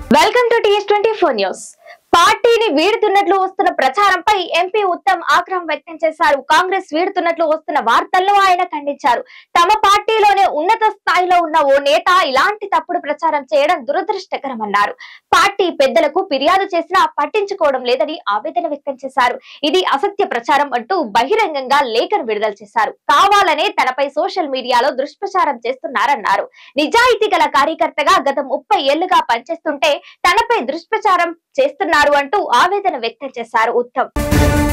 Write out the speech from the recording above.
welcome to TS twenty four news పార్టీని వీడుతున్నట్లు వస్తున్న ప్రచారంపై ఎంపీ ఉత్తమ్ ఆగ్రహం వ్యక్తం చేశారు కాంగ్రెస్ వీడుతున్నట్లు వస్తున్న వార్తల్లో ఆయన ఖండించారు తమ పార్టీలోనే ఉన్నత స్థాయిలో ఉన్న ఓ నేత ఇలాంటి తప్పుడు ప్రచారం చేయడం దురదృష్టకరమన్నారు పార్టీ పెద్దలకు ఫిర్యాదు చేసినా పట్టించుకోవడం లేదని ఆవేదన వ్యక్తం చేశారు ఇది అసత్య ప్రచారం అంటూ బహిరంగంగా లేఖను విడుదల చేశారు కావాలనే తనపై సోషల్ మీడియాలో దుష్ప్రచారం చేస్తున్నారన్నారు నిజాయితీ గల కార్యకర్తగా గత ముప్పై ఏళ్లుగా పనిచేస్తుంటే తనపై దుష్ప్రచారం చేస్తున్నారు అంటూ ఆవేదన వ్యక్తం చేశారు ఉత్తమ్